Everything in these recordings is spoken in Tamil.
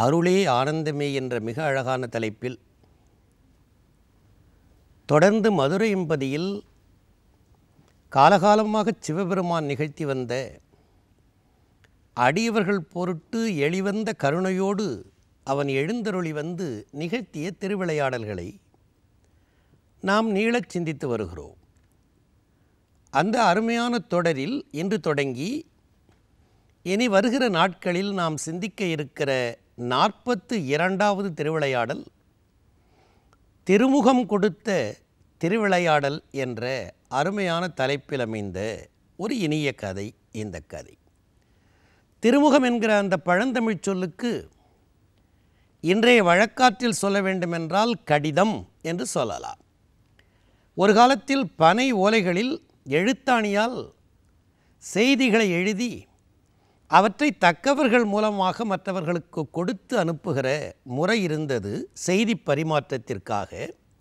அருளே ஆனந்தமே என்ற மிக அழகான தலைப்பில் தொடர்ந்து மதுரை எம்பதியில் காலகாலமாக சிவபெருமான் நிகழ்த்தி வந்த அடியவர்கள் பொருட்டு எளிவந்த கருணையோடு அவன் எழுந்தருளி வந்து நிகழ்த்திய திருவிளையாடல்களை நாம் நீளச் சிந்தித்து வருகிறோம் அந்த அருமையான தொடரில் இன்று தொடங்கி இனி வருகிற நாட்களில் நாம் சிந்திக்க இருக்கிற நாற்பத்து இரண்டாவது திருவிளையாடல் திருமுகம் கொடுத்த திருவிளையாடல் என்ற அருமையான தலைப்பில் அமைந்த ஒரு இனிய கதை இந்த கதை திருமுகம் என்கிற அந்த பழந்தமிழ் சொல்லுக்கு இன்றைய வழக்காற்றில் சொல்ல வேண்டுமென்றால் கடிதம் என்று சொல்லலாம் ஒரு காலத்தில் பனை ஓலைகளில் எழுத்தாணியால் செய்திகளை எழுதி அவற்றை தக்கவர்கள் மூலமாக மற்றவர்களுக்கு கொடுத்து அனுப்புகிற முறை இருந்தது செய்தி பரிமாற்றத்திற்காக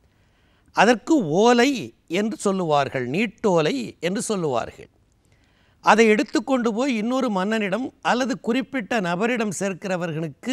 அதற்கு ஓலை என்று சொல்லுவார்கள் நீட்டோலை என்று சொல்லுவார்கள் அதை எடுத்துக்கொண்டு போய் இன்னொரு மன்னனிடம் அல்லது குறிப்பிட்ட நபரிடம் சேர்க்கிறவர்களுக்கு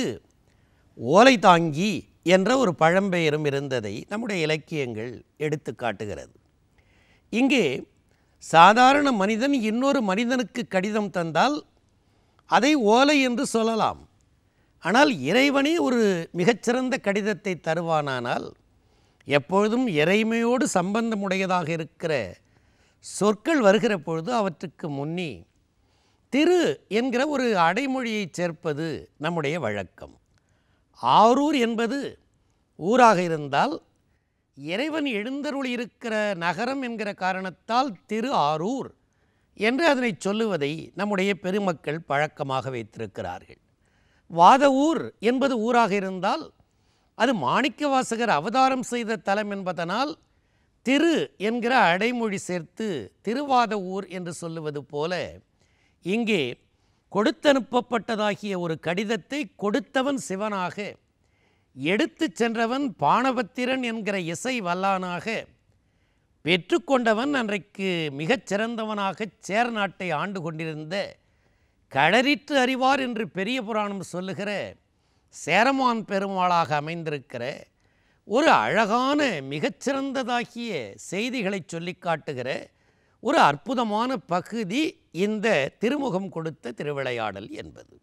ஓலை தாங்கி என்ற ஒரு பழம்பெயரும் இருந்ததை நம்முடைய இலக்கியங்கள் எடுத்து காட்டுகிறது இங்கே சாதாரண மனிதன் இன்னொரு மனிதனுக்கு கடிதம் தந்தால் அதை ஓலை என்று சொல்லலாம் ஆனால் இறைவனே ஒரு மிகச்சிறந்த கடிதத்தை தருவானானால் எப்பொழுதும் இறைமையோடு சம்பந்தமுடையதாக இருக்கிற சொற்கள் வருகிற பொழுது அவற்றுக்கு முன்னி திரு என்கிற ஒரு அடைமொழியை சேர்ப்பது நம்முடைய வழக்கம் ஆரூர் என்பது ஊராக இருந்தால் இறைவன் எழுந்தருள் இருக்கிற நகரம் என்கிற காரணத்தால் திரு ஆரூர் என்று அதனை சொல்லுவதை நம்முடைய பெருமக்கள் பழக்கமாக வைத்திருக்கிறார்கள் வாத ஊர் என்பது ஊராக இருந்தால் அது மாணிக்க வாசகர் அவதாரம் செய்த தலம் என்பதனால் திரு என்கிற அடைமொழி சேர்த்து திருவாத ஊர் என்று சொல்லுவது போல இங்கே கொடுத்தனுப்பப்பட்டதாகிய ஒரு கடிதத்தை கொடுத்தவன் சிவனாக எடுத்து சென்றவன் பாணபத்திரன் என்கிற இசை வல்லானாக பெற்றுக்கொண்டவன் அன்றைக்கு மிகச் சிறந்தவனாக சேர நாட்டை ஆண்டு கொண்டிருந்த களரிற்று அறிவார் என்று பெரிய புராணம் சொல்லுகிற சேரமான் பெருமாளாக அமைந்திருக்கிற ஒரு அழகான மிகச்சிறந்ததாகிய செய்திகளை சொல்லி காட்டுகிற ஒரு அற்புதமான பகுதி இந்த திருமுகம் கொடுத்த திருவிளையாடல் என்பது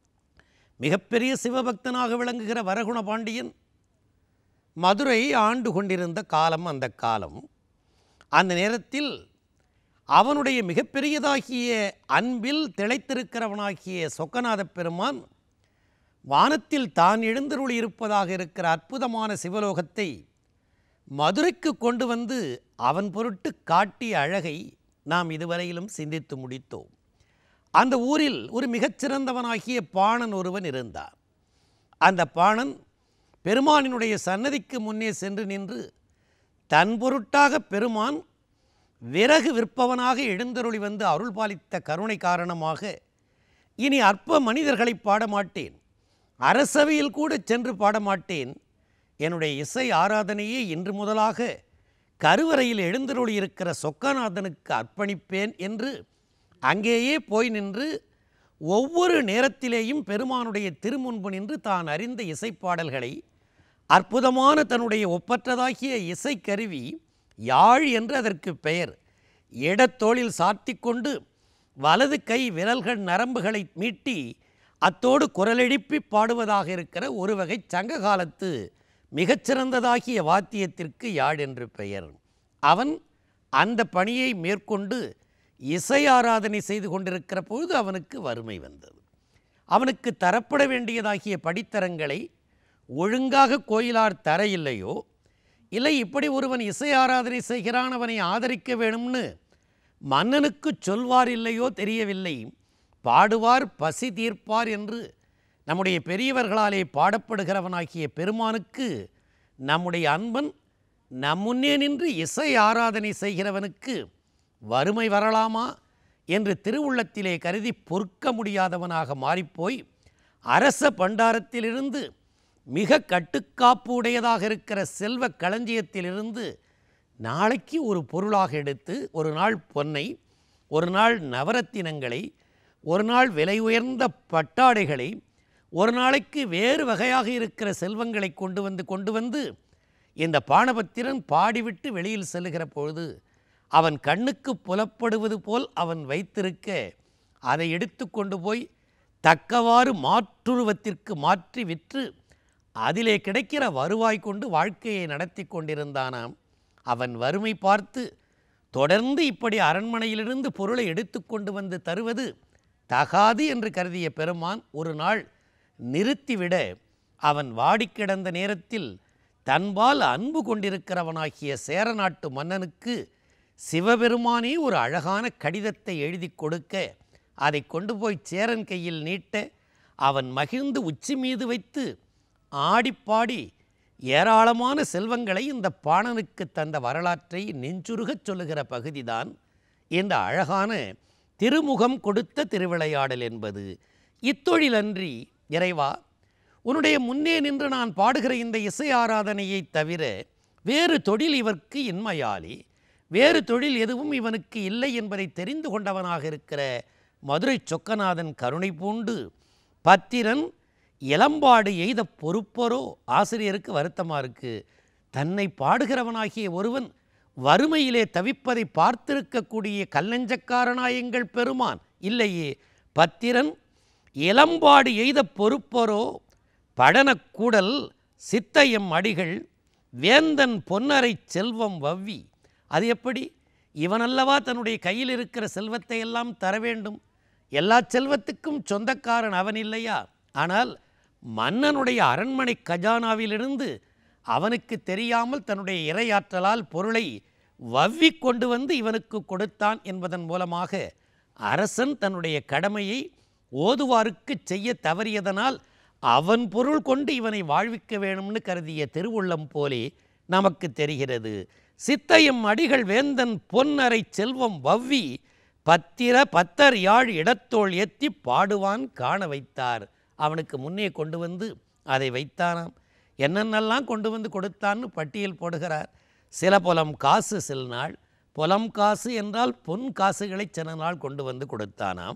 மிகப்பெரிய சிவபக்தனாக விளங்குகிற வரகுண பாண்டியன் மதுரை ஆண்டு கொண்டிருந்த காலம் அந்த காலம் அந்த நேரத்தில் அவனுடைய மிகப்பெரியதாகிய அன்பில் திளைத்திருக்கிறவனாகிய சொக்கநாத பெருமான் வானத்தில் தான் எழுந்தருளி இருப்பதாக இருக்கிற அற்புதமான சிவலோகத்தை மதுரைக்கு கொண்டு வந்து அவன் பொருட்டு காட்டிய அழகை நாம் இதுவரையிலும் சிந்தித்து முடித்தோம் அந்த ஊரில் ஒரு மிகச்சிறந்தவனாகிய பாணன் ஒருவன் இருந்தான் அந்த பாணன் பெருமானினுடைய சன்னதிக்கு முன்னே சென்று நின்று தன் பொருட்டாக பெருமான் விறகு விற்பவனாக எழுந்தருளி வந்து அருள் பாலித்த கருணை காரணமாக இனி அற்ப மனிதர்களை பாடமாட்டேன் அரசவையில் கூட சென்று பாடமாட்டேன் என்னுடைய இசை ஆராதனையே இன்று முதலாக கருவறையில் எழுந்தருளி இருக்கிற சொக்கநாதனுக்கு அர்ப்பணிப்பேன் என்று அங்கேயே போய் நின்று ஒவ்வொரு நேரத்திலேயும் பெருமானுடைய திருமுன்பு நின்று தான் அறிந்த இசைப்பாடல்களை அற்புதமான தன்னுடைய ஒப்பற்றதாகிய இசைக்கருவி யாழ் என்று அதற்கு பெயர் இடத்தோளில் சாத்தி கொண்டு வலது கை விரல்கள் நரம்புகளை மீட்டி அத்தோடு குரலெழுப்பி பாடுவதாக இருக்கிற ஒரு வகை சங்க காலத்து மிகச்சிறந்ததாகிய வாத்தியத்திற்கு யாழ் என்று பெயர் அவன் அந்த பணியை மேற்கொண்டு இசை ஆராதனை செய்து கொண்டிருக்கிற பொழுது அவனுக்கு வறுமை வந்தது அவனுக்கு தரப்பட வேண்டியதாகிய படித்தரங்களை ஒழுங்காக கோயிலார் தர இல்லையோ இல்லை இப்படி ஒருவன் இசை ஆராதனை செய்கிறான் அவனை ஆதரிக்க வேணும்னு மன்னனுக்கு சொல்வார் இல்லையோ தெரியவில்லை பாடுவார் பசி தீர்ப்பார் என்று நம்முடைய பெரியவர்களாலே பாடப்படுகிறவனாகிய பெருமானுக்கு நம்முடைய அன்பன் நம்முன்னே நின்று இசை ஆராதனை செய்கிறவனுக்கு வறுமை வரலாமா என்று திருவுள்ளத்திலே கருதி பொறுக்க முடியாதவனாக மாறிப்போய் அரச பண்டாரத்திலிருந்து மிக கட்டுக்காப்பு உடையதாக இருக்கிற செல்வ களஞ்சியத்திலிருந்து நாளைக்கு ஒரு பொருளாக எடுத்து ஒரு நாள் பொன்னை ஒரு நாள் நவரத்தினங்களை ஒரு நாள் விலை உயர்ந்த பட்டாடைகளை ஒரு நாளைக்கு வேறு வகையாக இருக்கிற செல்வங்களை கொண்டு வந்து கொண்டு வந்து இந்த பானபத்திரன் பாடிவிட்டு வெளியில் செல்லுகிற பொழுது அவன் கண்ணுக்கு புலப்படுவது போல் அவன் வைத்திருக்க அதை எடுத்து கொண்டு போய் தக்கவாறு மாற்றுருவத்திற்கு மாற்றி விற்று அதிலே கிடைக்கிற வருவாய் கொண்டு வாழ்க்கையை நடத்தி கொண்டிருந்தானாம் அவன் வறுமை பார்த்து தொடர்ந்து இப்படி அரண்மனையிலிருந்து பொருளை எடுத்துக்கொண்டு வந்து தருவது தகாது என்று கருதிய பெருமான் ஒரு நாள் நிறுத்திவிட அவன் வாடி கிடந்த நேரத்தில் தன்பால் அன்பு கொண்டிருக்கிறவனாகிய சேரநாட்டு மன்னனுக்கு சிவபெருமானே ஒரு அழகான கடிதத்தை எழுதி கொடுக்க அதை கொண்டு போய் சேரன் கையில் நீட்ட அவன் மகிழ்ந்து உச்சி மீது வைத்து ஆடிப்பாடி ஏராளமான செல்வங்களை இந்த பாணனுக்கு தந்த வரலாற்றை நெஞ்சுருகச் சொல்லுகிற பகுதிதான் இந்த அழகான திருமுகம் கொடுத்த திருவிளையாடல் என்பது இத்தொழிலன்றி இறைவா உன்னுடைய முன்னே நின்று நான் பாடுகிற இந்த இசை ஆராதனையைத் தவிர வேறு தொழில் இவர்க்கு இன்மையாலி வேறு தொழில் எதுவும் இவனுக்கு இல்லை என்பதை தெரிந்து கொண்டவனாக இருக்கிற மதுரை சொக்கநாதன் கருணை பூண்டு பத்திரன் இளம்பாடு எய்த பொறுப்பரோ ஆசிரியருக்கு வருத்தமாக இருக்கு தன்னை பாடுகிறவனாகிய ஒருவன் வறுமையிலே தவிப்பதை பார்த்திருக்கக்கூடிய கல்லஞ்சக்காரனாய் எங்கள் பெருமான் இல்லையே பத்திரன் இளம்பாடு எய்த பொறுப்பரோ படனக்கூடல் சித்தையம் அடிகள் வேந்தன் பொன்னரை செல்வம் வவ்வி அது எப்படி இவனல்லவா தன்னுடைய கையில் இருக்கிற செல்வத்தை எல்லாம் தர வேண்டும் எல்லா செல்வத்துக்கும் சொந்தக்காரன் அவன் இல்லையா ஆனால் மன்னனுடைய அரண்மனை கஜானாவிலிருந்து அவனுக்கு தெரியாமல் தன்னுடைய இரையாற்றலால் பொருளை வவ்வி கொண்டு வந்து இவனுக்கு கொடுத்தான் என்பதன் மூலமாக அரசன் தன்னுடைய கடமையை ஓதுவாருக்கு செய்ய தவறியதனால் அவன் பொருள் கொண்டு இவனை வாழ்விக்க வேணும்னு கருதிய திருவுள்ளம் போலே நமக்கு தெரிகிறது சித்தையும் அடிகள் வேந்தன் பொன்னரை செல்வம் வவ்வி பத்திர பத்தர் யாழ் இடத்தோள் எத்தி பாடுவான் காண வைத்தார் அவனுக்கு முன்னே கொண்டு வந்து அதை வைத்தானாம் என்னென்னலாம் கொண்டு வந்து கொடுத்தான்னு பட்டியல் போடுகிறார் சில புலம் காசு சில நாள் புலம் காசு என்றால் பொன் காசுகளை சில நாள் கொண்டு வந்து கொடுத்தானாம்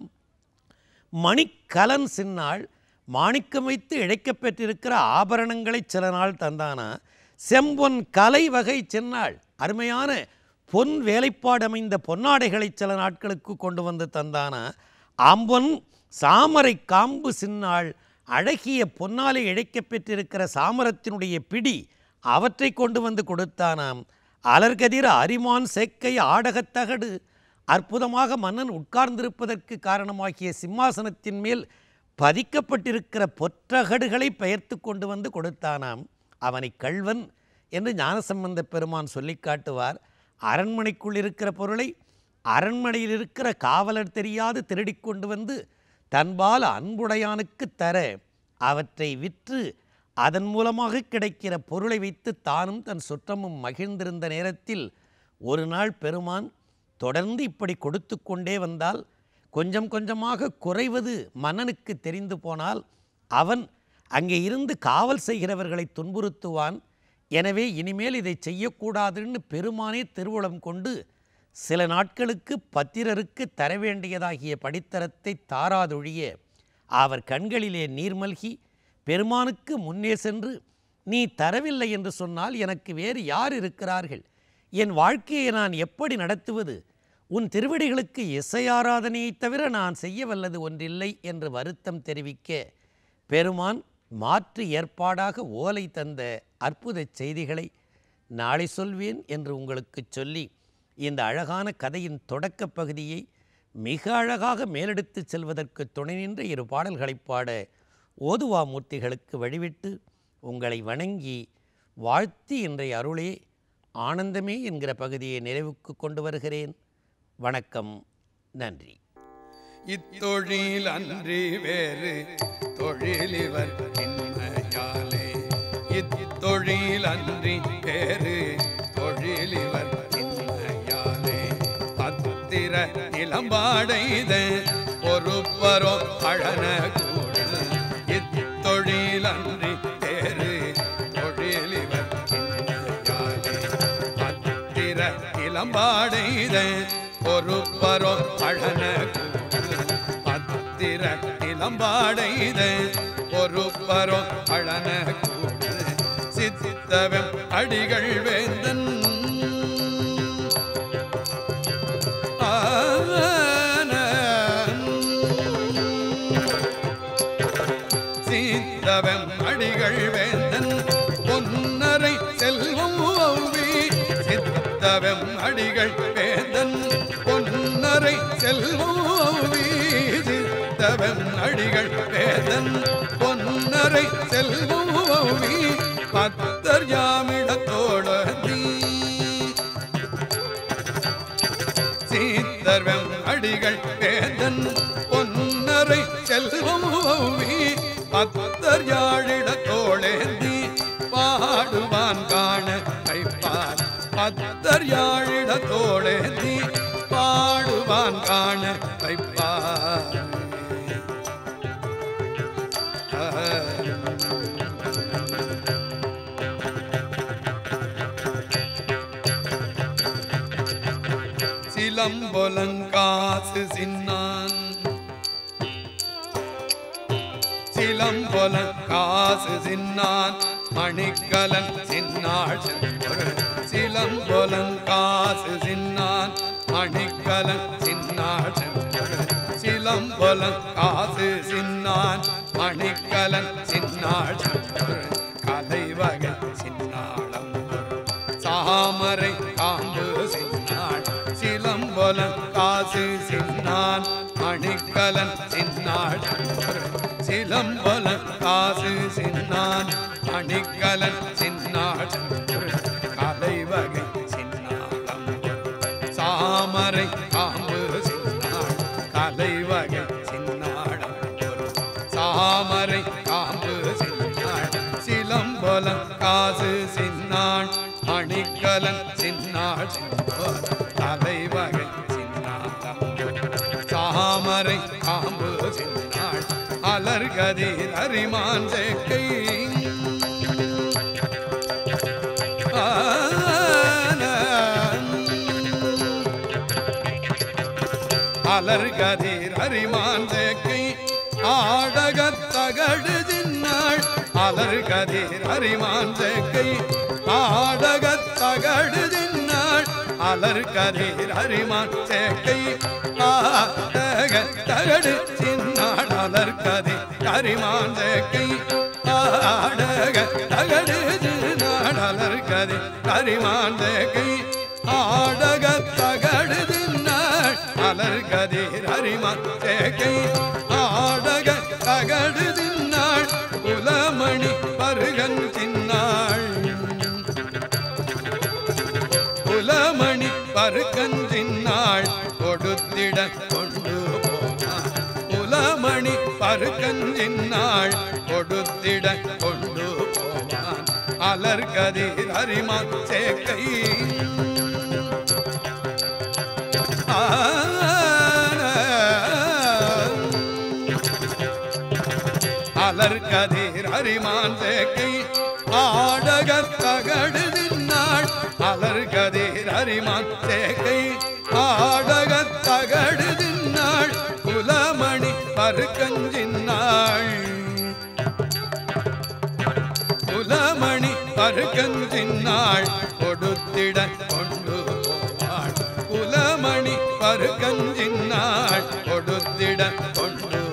மணிக்கலன் சின்னாள் மாணிக்கம் வைத்து இழைக்கப் பெற்றிருக்கிற ஆபரணங்களை சில நாள் தந்தானா செம்பொன் கலை வகை சின்னாள் அருமையான பொன் வேலைப்பாடு அமைந்த பொன்னாடைகளை சில நாட்களுக்கு கொண்டு வந்து தந்தானா ஆம்பொன் சாமரை காம்பு சின்னாள் அழகிய பொன்னாலை இழைக்கப் பெற்றிருக்கிற சாமரத்தினுடைய பிடி அவற்றை கொண்டு வந்து கொடுத்தானாம் அலர்கதிர் அரிமான் சேக்கை ஆடகத்தகடு அற்புதமாக மன்னன் உட்கார்ந்திருப்பதற்கு காரணமாகிய சிம்மாசனத்தின் மேல் பதிக்கப்பட்டிருக்கிற பொற்றகடுகளை பெயர்த்து கொண்டு வந்து கொடுத்தானாம் அவனை கள்வன் என்று ஞானசம்பந்த பெருமான் சொல்லி காட்டுவார் அரண்மனைக்குள் இருக்கிற பொருளை அரண்மனையில் இருக்கிற காவலர் தெரியாது திருடிக் கொண்டு வந்து தன்பால் அன்புடையானுக்கு தர அவற்றை விற்று அதன் மூலமாக கிடைக்கிற பொருளை வைத்து தானும் தன் சுற்றமும் மகிழ்ந்திருந்த நேரத்தில் ஒரு நாள் பெருமான் தொடர்ந்து இப்படி கொடுத்து கொண்டே வந்தால் கொஞ்சம் கொஞ்சமாக குறைவது மன்னனுக்கு தெரிந்து போனால் அவன் அங்கே இருந்து காவல் செய்கிறவர்களை துன்புறுத்துவான் எனவே இனிமேல் இதை செய்யக்கூடாதுன்னு பெருமானே திருவுளம் கொண்டு சில நாட்களுக்கு பத்திரருக்கு தர வேண்டியதாகிய படித்தரத்தை தாராதொழிய அவர் கண்களிலே நீர் மல்கி பெருமானுக்கு முன்னே சென்று நீ தரவில்லை என்று சொன்னால் எனக்கு வேறு யார் இருக்கிறார்கள் என் வாழ்க்கையை நான் எப்படி நடத்துவது உன் திருவடிகளுக்கு இசையாராதனையைத் தவிர நான் செய்ய வல்லது ஒன்றில்லை என்று வருத்தம் தெரிவிக்க பெருமான் மாற்று ஏற்பாடாக ஓலை தந்த அற்புத செய்திகளை நாளை சொல்வேன் என்று உங்களுக்கு சொல்லி இந்த அழகான கதையின் தொடக்கப் பகுதியை மிக அழகாக மேலெடுத்துச் செல்வதற்கு துணை நின்ற இரு பாடல்களைப் பாட ஓதுவா மூர்த்திகளுக்கு வழிவிட்டு உங்களை வணங்கி வாழ்த்தி இன்றைய அருளே ஆனந்தமே என்கிற பகுதியை நிறைவுக்கு கொண்டு வருகிறேன் வணக்கம் நன்றி இத்தொழில் அன்றி வேறு தொழில் இவர் இன்மையாலே இத்தொழில் அன்றி வேறு தொழில் இவர் இன்மையாலே பத்திர இளம்பாடைத பொறுப்பரோ அழன கூட இத்தொழில் அன்றி வேறு தொழில் இவர் இன்மையாலே பத்திர இளம்பாடைத பொறுப்பரோ அழன பத்திர இளம்பாடைத பொறுப்பரோ அழன கூட சித்தவம் அடிகள் வேந்தன் சீத்தவம் அடிகள் வேந்தன் பொன்னரை செல்வம் ஓவி சித்தவம் அடிகள் வேந்தன் பொன்னரை செல்வம் ஓவி சித்தவம் அடிகள் வேந்தன் பொன்னரை செல்வம் ஓவி பத்தர் யாமிடத்தோட நீ சீத்தர்வம் அடிகள் வேதன் பொன்னரை செல்வம் ஓவி பத்தர் யாழிட தோழேந்தி பாடுவான் காண கைப்பார் பத்தர் யாழிட தோழேந்தி பாடுவான் காண கைப்பார் சிலம்பொலங்காசு சின்னான் சிலம்பொலங்காசு சின்னான் மணிக்கலன் சின்னாள் செம்பொரு சிலம்பொலங்காசு சின்னான் மணிக்கலன் சின்னாள் செம்பொரு சிலம்பொலங்காசு சின்னான் மணிக்கலன் சின்னாள் செம்பொரு கலைவகை சின்னாளம் சாமரை காம்பு சின்னாள் சிலம்பொலன் காசு சின்னான் மணிக்கலன் சின்னாள் சிலம்பொலன் காசு சின்னான் மணிக்கலன் சின்னாள் கலைவகை சின்னாளம் சாமரை காம்பு சின்னாள் கலைவகை சின்னாடம் சாமரை காம்பு சின்னாள் சிலம்பொலன் காசு சின்னாள் மணிக்கலன் சின்னாள் செம்போர் தலைவகை சின்னாடம் சாமரை காம்பு சின்னாள் அலர்கதிர் அரிமான் சேக்கை அலர்கதிர் அரிமான் சேக்கை ஆடகத் தகடு தின்னாள் அலர்கதிர் அரிமான் சேக்கை ஆடகத் தகடு தின்னாள் அலர்கதிர் அரிமான் சேக்கை ஆடக தகடு சின்னாள் அலர்கதிர் அரிமான் சேக்கை ஆடக தகடு தின்னாள் அலர்கதிர் அரிமான் சேக்கை ஆடக தகடு தின்னாள் அலர்கதிர் அரிமான் சேக்கை ஆடக தகடு தின்னாள் குலமணி பருகன் தின்னாள் குலமணி பருகன் தின்னாள் கொடுத்திட கொண்டு போனாள் குலமணி பருகன் தின்னாள் கொடுத்திட கொண்டு போவான் அலர்கதிர் அரிமான் சேக்கை அலர்கதிர் அரிமான் சேக்கை ஆடகத் தகடு தின்னாள் அலர்கதிர் அரிமான் சேக்கை ஆடகத் தகடு தின்னாள் குலமணி பருக்கஞ்சின்னாள் குலமணி பருக்கஞ்சின்னாள் கொடுத்திட கொண்டு போவாள் குலமணி பருக்கஞ்சின்னாள் கொடுத்திட கொண்டு